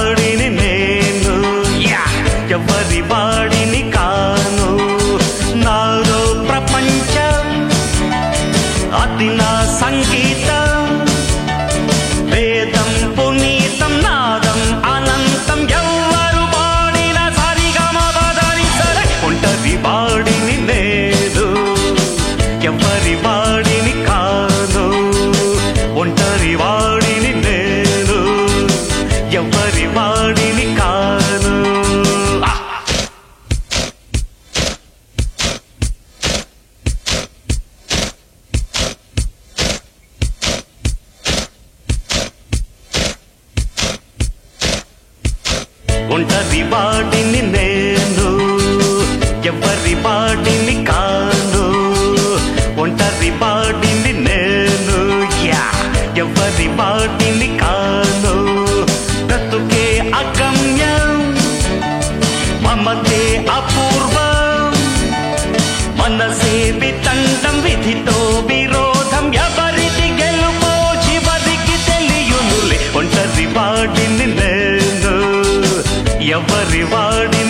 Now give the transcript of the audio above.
వాడిని నేను యా! ఎవరి వాడిని కాను నాలో ప్రపంచం అది నా సంగీతం వేదం పునీతం నాదం అనంతం ఎవ్వరు పాడిన సరిగమ బదరి సరే ఒంటరి వాడిని నేను ఎవరి వాడిని కాను ఒంటరి వాడిని నేను ఎవరి వాడిని కాను ఆ! ఒంటరి వాడిని నేను ఎవరి వాడిని కాను ఒంటరి వాడిని నేను యా ఎవరి వాడిని కాను బ్రతుకే అగమ్యం మమతే అపూర్వం మనసే వితండం విధితో విరోధం ఎవరిది గెలుపో చివరికి తెలియునులే ఒంటరి వాడిని నేను ఎవరి వాడి